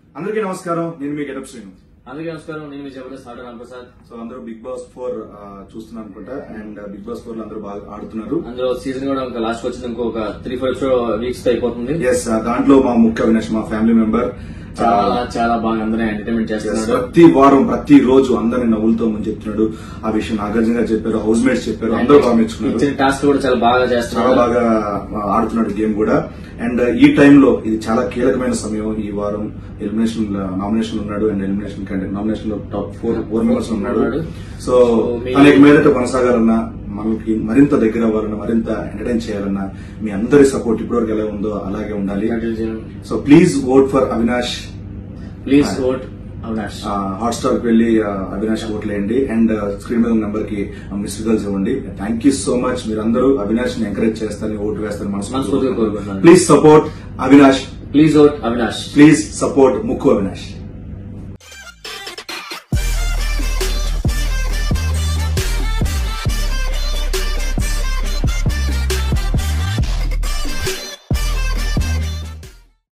అందరికీ నమస్కారం నేను మీ గెటప్ శ్రీను అందరికీ నమస్కారం నేను మీ జబర్దస్త్ ఆట రాంప్రసాద్ సో అందరూ బిగ్ బాస్ ఫోర్ చూస్తున్నారు అనుకుంటా అండ్ బిగ్ బాస్ ఫోర్ లో అందరూ బాగా ఆడుతున్నారు అందులో సీజన్ కూడా ఇంకా లాస్ట్ వచ్చింది ఇంకొక త్రీ ఫోర్ వీక్స్ అయిపోతుంది ఎస్ దాంట్లో మా ముఖ్య అవినాష్ మా ఫ్యామిలీ మెంబర్ చాలా చాలా బాగా అందరూ ఎంటర్టైన్మెంట్ చేస్తున్నాడు ప్రతి వారం ప్రతి రోజు అందరిని నవ్వులతో ముందు చెప్తున్నాడు ఆ విషయం నాగార్జున గారు చెప్పారు హౌస్ మేట్స్ చెప్పారు అందరూ బాగా మెచ్చుకున్నారు ఇచ్చిన టాస్క్ కూడా చాలా బాగా చాలా చేస్తున్నాడు బాగా ఆ, ఆడుతున్నాడు గేమ్ కూడా అండ్ ఈ టైంలో ఇది చాలా కీలకమైన సమయం ఈ వారం ఎలిమినేషన్ నామినేషన్ ఉన్నాడు అండ్ ఎలిమినేషన్ నామినేషన్ లో టాప్ ఫోర్ ఫోర్ మెంబర్స్ ఉన్నాడు ఉన్నాడు. సో So, మీ- తనకి మీదట కొనసాగాలన్నా మనకి మరింత దగ్గర అవ్వాలన్నా మరింత ఎంటర్టైన్ చేయాలన్నా మీ అందరి సపోర్ట్ ఇప్పటివరకు ఎలా ఉందో అలాగే ఉండాలి so please vote for Avinash please vote Avinash Hotstar కి వెళ్ళి ఆ, అవినాష్ ఓట్లేయండి అండ్ స్క్రీన్ మీద నెంబర్ కి మిస్డ్ కాల్స్ ఇవ్వండి థ్యాంక్ యూ సో మచ్ మీరందరూ అవినాష్ ని ఎంకరేజ్ చేస్తారని ఓటు వేస్తారు మనస్ఫూర్తిగా కోరుకుంటున్నాను. Please support Avinash please vote Avinash please support Mukku Avinash